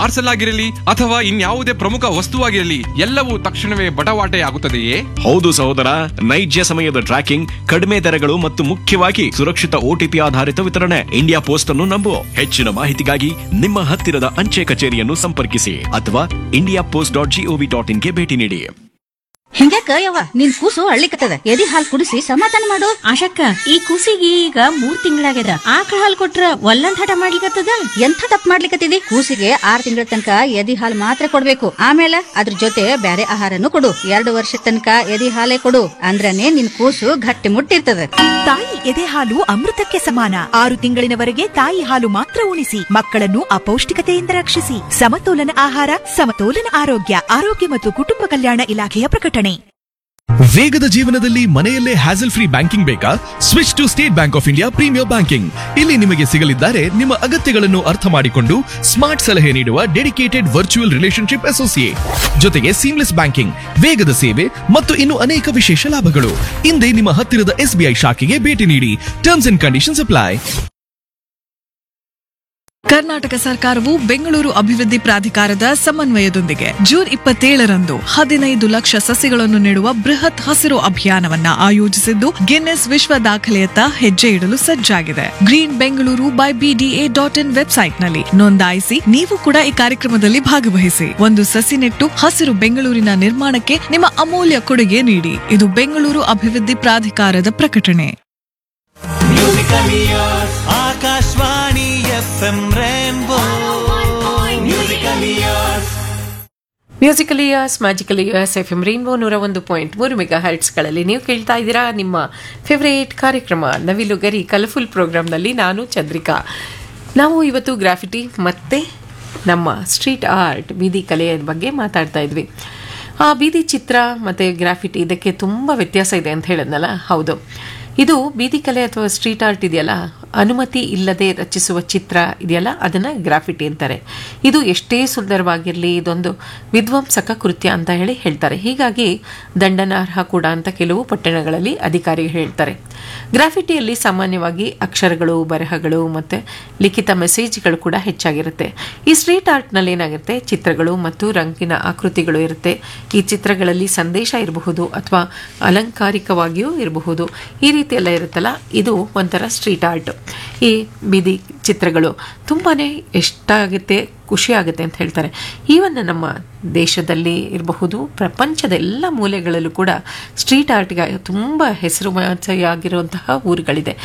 parcel ಆಗಿರಲಿ ಅಥವಾ ಇನ್ಯಾವುದೇ ಪ್ರಮುಖ ವಸ್ತುವಾಗಿರಲಿ ಎಲ್ಲವೂ ತಕ್ಷಣವೇ ಬಟವಾಟೆ ಆಗುತ್ತದೆಯೇ ಹೌದು ಸಹೋದರ ನೈಜ ಸಮಯದ ಟ್ರ್ಯಾಕಿಂಗ್ ಕಡಿಮೆ ದರಗಳು ಮತ್ತು ಮುಖ್ಯವಾಗಿ ಸುರಕ್ಷಿತ ಓಟಿಪಿ ಆಧಾರಿತ ವಿತರಣೆ ಇಂಡಿಯಾ ಪೋಸ್ಟ್ ಅನ್ನು ನಂಬು ಹೆಚ್ಚಿನ ಮಾಹಿತಿಗಾಗಿ ನಿಮ್ಮ ಹತ್ತಿರದ ಅಂಚೆ ಕಚೇರಿಯನ್ನು ಸಂಪರ್ಕಿಸಿ ಅಥವಾ India post dot GOV dot ಇನ್ಗೆ ಭೇಟಿ ನೀಡಿ ಹಿಂಗ್ಯಾಕ ಯವ್ವ ನಿನ್ ಕೂಸು ಅಳ್ಳಿಕತ್ತದ ಎದಿ ಹಾಲ್ ಕುಡಿಸಿ ಸಮಾಧಾನ ಮಾಡು ಆಶಕ್ಕ ಈ ಕೂಸಿಗೆ ಈಗ ಮೂರ್ ತಿಂಗಳಾಗ್ಯದ ಆಕಳ ಹಾಲ್ ಕೊಟ್ರ ಒಲ್ಲಂದ್ ಹಠ ಮಾಡ್ಲಿಕತ್ತದ ಎಂಥ ತಪ್ಪು ಮಾಡ್ಲಿಕತ್ತಿದಿ ಕೂಸಿಗೆ ಆರ್ ತಿಂಗಳ ತನಕ ಎದಿ ಹಾಲ್ ಮಾತ್ರ ಕೊಡ್ಬೇಕು ಆಮೇಲೆ ಅದ್ರ ಜೊತೆ ಬ್ಯಾರೆ ಆಹಾರನು ಕೊಡು ಎರಡು ವರ್ಷ ತನಕ ಎದಿ ಹಾಲೇ ಕೊಡು ಅಂದ್ರನೇ ನಿನ್ ಕೂಸು ಗಟ್ಟಿ ಮುಟ್ಟಿರ್ತದ ತಾಯಿ ಎದೆ ಹಾಲು ಅಮೃತಕ್ಕೆ ಸಮಾನ ಆರು ತಿಂಗಳಿನವರೆಗೆ ತಾಯಿ ಹಾಲು ಮಾತ್ರ ಉಣಿಸಿ ಮಕ್ಕಳನ್ನು ಅಪೌಷ್ಟಿಕತೆಯಿಂದ ರಕ್ಷಿಸಿ ಸಮತೋಲನ ಆಹಾರ ಸಮತೋಲನ ಆರೋಗ್ಯ ಆರೋಗ್ಯ ಮತ್ತು ಕುಟುಂಬ ಕಲ್ಯಾಣ ಇಲಾಖೆಯ ಪ್ರಕಟಣೆ ವೇಗದ ಜೀವನದಲ್ಲಿ ಮನೆಯಲ್ಲೇ ಹ್ಯಾಸಲ್ ಫ್ರೀ ಬ್ಯಾಂಕಿಂಗ್ ಬೇಕಾ switch to State Bank of India premier banking ಇಲ್ಲಿ ನಿಮಗೆ ಸಿಗಲಿದ್ದಾರೆ ನಿಮ್ಮ ಅಗತ್ಯಗಳನ್ನು ಅರ್ಥ ಮಾಡಿಕೊಂಡು ಸ್ಮಾರ್ಟ್ ಸಲಹೆ ನೀಡುವ ಡೆಡಿಕೇಟೆಡ್ ವರ್ಚುವಲ್ ರಿಲೇಶನ್ಶಿಪ್ ಅಸೋಸಿಯೇಟ್ ಜೊತೆಗೆ ಸೀಮ್ಲೆಸ್ ಬ್ಯಾಂಕಿಂಗ್ ವೇಗದ ಸೇವೆ ಮತ್ತು ಇನ್ನು ಅನೇಕ ವಿಶೇಷ ಲಾಭಗಳು ಹಿಂದೆ ನಿಮ್ಮ ಹತ್ತಿರದ ಎಸ್ಬಿಐ ಶಾಖೆಗೆ ಭೇಟಿ ನೀಡಿ terms and conditions apply Karnataka ಸರ್ಕಾರವು ಬೆಂಗಳೂರು ಅಭಿವೃದ್ಧಿ ಪ್ರಾಧಿಕಾರದ ಸಮನ್ವಯದೊಂದಿಗೆ ಜೂನ್ ಇಪ್ಪತ್ತೇಳರಂದು ಹದಿನೈದು ಲಕ್ಷ ಸಸಿಗಳನ್ನು ನೆಡುವ ಬೃಹತ್ ಹಸಿರು ಅಭಿಯಾನವನ್ನ ಆಯೋಜಿಸಿದ್ದು ಗಿನ್ನೆಸ್ ವಿಶ್ವ ದಾಖಲೆಯತ್ತ ಹೆಜ್ಜೆ ಇಡಲು ಸಜ್ಜಾಗಿದೆ green Bengaluru by BDA dot in ವೆಬ್ಸೈಟ್ನಲ್ಲಿ ನೋಂದಾಯಿಸಿ ನೀವು ಕೂಡ ಈ ಕಾರ್ಯಕ್ರಮದಲ್ಲಿ ಭಾಗವಹಿಸಿ ಒಂದು ಸಸಿ ನೆಟ್ಟು ಹಸಿರು ಬೆಂಗಳೂರಿನ ನಿರ್ಮಾಣಕ್ಕೆ ನಿಮ್ಮ ಅಮೂಲ್ಯ ಕೊಡುಗೆ ನೀಡಿ ಇದು ಬೆಂಗಳೂರು ಅಭಿವೃದ್ಧಿ ಪ್ರಾಧಿಕಾರದ ಪ್ರಕಟಣೆ Akashvani F M rainbow musical years musical years magical years F M rainbow ನೂರ ಒಂದು ಪಾಯಿಂಟ್ ಮೂರು ಮೆಗಾ ಹರ್ಟ್ಸ್ಗಳಲ್ಲಿ ನೀವು ಕೇಳ್ತಾ ಇದ್ದೀರಾ ನಿಮ್ಮ ಫೇವರೇಟ್ ಕಾರ್ಯಕ್ರಮ ನವಿಲುಗರಿ ಕಲರ್ಫುಲ್ ಪ್ರೋಗ್ರಾಮ್ನಲ್ಲಿ ನಾನು ಚಂದ್ರಿಕಾ ನಾವು ಇವತ್ತು ಗ್ರಾಫಿಟಿ ಮತ್ತು ನಮ್ಮ ಸ್ಟ್ರೀಟ್ ಆರ್ಟ್ ಬೀದಿ ಕಲೆಯ ಬಗ್ಗೆ ಮಾತಾಡ್ತಾ ಇದ್ವಿ ಆ ಬೀದಿ ಚಿತ್ರ ಮತ್ತು ಗ್ರಾಫಿಟಿ ಇದಕ್ಕೆ ತುಂಬ ವ್ಯತ್ಯಾಸ ಇದೆ ಅಂತ ಹೇಳಿದ್ನಲ್ಲ ಹೌದು ಇದು ಬೀದಿ ಕಲೆ ಅಥವಾ ಸ್ಟ್ರೀಟ್ ಆರ್ಟ್ ಇದೆಯಲ್ಲ ಅನುಮತಿ ಇಲ್ಲದೆ ರಚಿಸುವ ಚಿತ್ರ ಇದೆಯಲ್ಲ ಅದನ್ನು ಗ್ರಾಫಿಟಿ ಅಂತಾರೆ ಇದು ಎಷ್ಟೇ ಸುಂದರವಾಗಿರಲಿ ಇದೊಂದು ವಿಧ್ವಂಸಕ ಕೃತ್ಯ ಅಂತ ಹೇಳಿ ಹೇಳ್ತಾರೆ ಹೀಗಾಗಿ ದಂಡನಾರ್ಹ ಕೂಡ ಅಂತ ಕೆಲವು ಪಟ್ಟಣಗಳಲ್ಲಿ ಅಧಿಕಾರಿಗಳು ಹೇಳ್ತಾರೆ ಗ್ರಾಫಿಟಿಯಲ್ಲಿ ಸಾಮಾನ್ಯವಾಗಿ ಅಕ್ಷರಗಳು ಬರಹಗಳು ಮತ್ತು ಲಿಖಿತ ಮೆಸೇಜ್ಗಳು ಕೂಡ ಹೆಚ್ಚಾಗಿರುತ್ತೆ ಈ ಸ್ಟ್ರೀಟ್ ಆರ್ಟ್ನಲ್ಲಿ ಏನಾಗಿರುತ್ತೆ ಚಿತ್ರಗಳು ಮತ್ತು ರಂಗಿನ ಆಕೃತಿಗಳು ಇರುತ್ತೆ ಈ ಚಿತ್ರಗಳಲ್ಲಿ ಸಂದೇಶ ಇರಬಹುದು ಅಥವಾ ಅಲಂಕಾರಿಕವಾಗಿಯೂ ಇರಬಹುದು ಈ ರೀತಿ ಎಲ್ಲ ಇರುತ್ತಲ್ಲ ಇದು ಒಂಥರ ಸ್ಟ್ರೀಟ್ ಆರ್ಟ್ ಈ ಬೀದಿ ಚಿತ್ರಗಳು ತುಂಬಾ ಎಷ್ಟಾಗುತ್ತೆ ಖುಷಿ ಆಗುತ್ತೆ ಅಂತ ಹೇಳ್ತಾರೆ ಈವನ್ ನಮ್ಮ ದೇಶದಲ್ಲಿ ಇರಬಹುದು ಪ್ರಪಂಚದ ಎಲ್ಲ ಮೂಲೆಗಳಲ್ಲೂ ಕೂಡ ಸ್ಟ್ರೀಟ್ ಆರ್ಟ್ಗೆ ತುಂಬ ಹೆಸರುವಾಸಿಯಾಗಿರುವಂತಹ ಊರುಗಳಿದೆ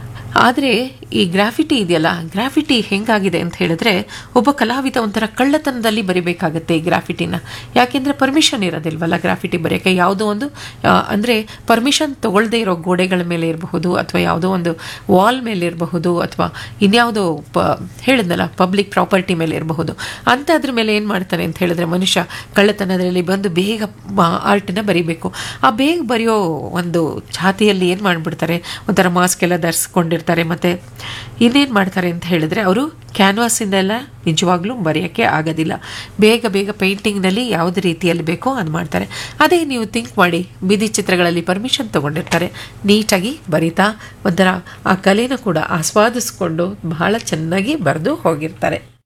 ಆದರೆ ಈ ಗ್ರಾಫಿಟಿ ಇದೆಯಲ್ಲ ಗ್ರಾಫಿಟಿ ಹೆಂಗಾಗಿದೆ ಅಂತ ಹೇಳಿದ್ರೆ ಒಬ್ಬ ಕಲಾವಿದ ಒಂಥರ ಕಳ್ಳತನದಲ್ಲಿ ಬರಿಬೇಕಾಗತ್ತೆ ಈ ಗ್ರಾಫಿಟಿನ ಯಾಕೆಂದರೆ ಪರ್ಮಿಷನ್ ಇರೋದಿಲ್ವಲ್ಲ ಗ್ರಾಫಿಟಿ ಬರೆಯೋಕ್ಕೆ ಯಾವುದೋ ಒಂದು ಆ, ಅಂದರೆ ಪರ್ಮಿಷನ್ ತಗೊಳ್ಳದೇ ಇರೋ ಗೋಡೆಗಳ ಮೇಲೆ ಇರಬಹುದು ಅಥವಾ ಯಾವುದೋ ಒಂದು ವಾಲ್ ಮೇಲೆ ಇರಬಹುದು ಅಥವಾ ಇನ್ಯಾವುದೋ ಪ ಹೇಳಿದ್ನಲ್ಲ ಪಬ್ಲಿಕ್ ಪ್ರಾಪರ್ಟಿ ಮೇಲೆ ಇರಬಹುದು ಅಂಥದ್ರ ಮೇಲೆ ಏನು ಮಾಡ್ತಾನೆ ಅಂತ ಹೇಳಿದ್ರೆ ಮನುಷ್ಯ ಕಳ್ಳತನದಲ್ಲಿ ಬಂದು ಬೇಗ ಆರ್ಟನ್ನ ಬರಿಬೇಕು ಆ ಬೇಗ ಬರೆಯೋ ಒಂದು ಛಾತಿಯಲ್ಲಿ ಏನು ಮಾಡಿಬಿಡ್ತಾರೆ ಒಂಥರ ಮಾಸ್ಕ್ ಎಲ್ಲ ಧರಿಸ್ಕೊಂಡಿರ್ತಾರೆ ಮತ್ತು ಇನ್ನೇನು ಮಾಡ್ತಾರೆ ಅಂತ ಹೇಳಿದ್ರೆ ಅವರು ಕ್ಯಾನ್ವಾಸಿಂದೆಲ್ಲ ನಿಜವಾಗ್ಲೂ ಬರೆಯೋಕ್ಕೆ ಆಗೋದಿಲ್ಲ ಬೇಗ ಬೇಗ ಪೇಂಟಿಂಗ್ನಲ್ಲಿ ಯಾವುದೇ ರೀತಿಯಲ್ಲಿ ಬೇಕೋ ಅದು ಮಾಡ್ತಾರೆ ಅದೇ ನೀವು ಥಿಂಕ್ ಮಾಡಿ ಬೀದಿ ಚಿತ್ರಗಳಲ್ಲಿ ಪರ್ಮಿಷನ್ ತೊಗೊಂಡಿರ್ತಾರೆ ನೀಟಾಗಿ ಬರಿತಾ ಒಂಥರ ಆ ಕಲೆನ ಕೂಡ ಆಸ್ವಾದಿಸ್ಕೊಂಡು ಬಹಳ ಚೆನ್ನಾಗಿ ಬರೆದು ಹೋಗಿರ್ತಾರೆ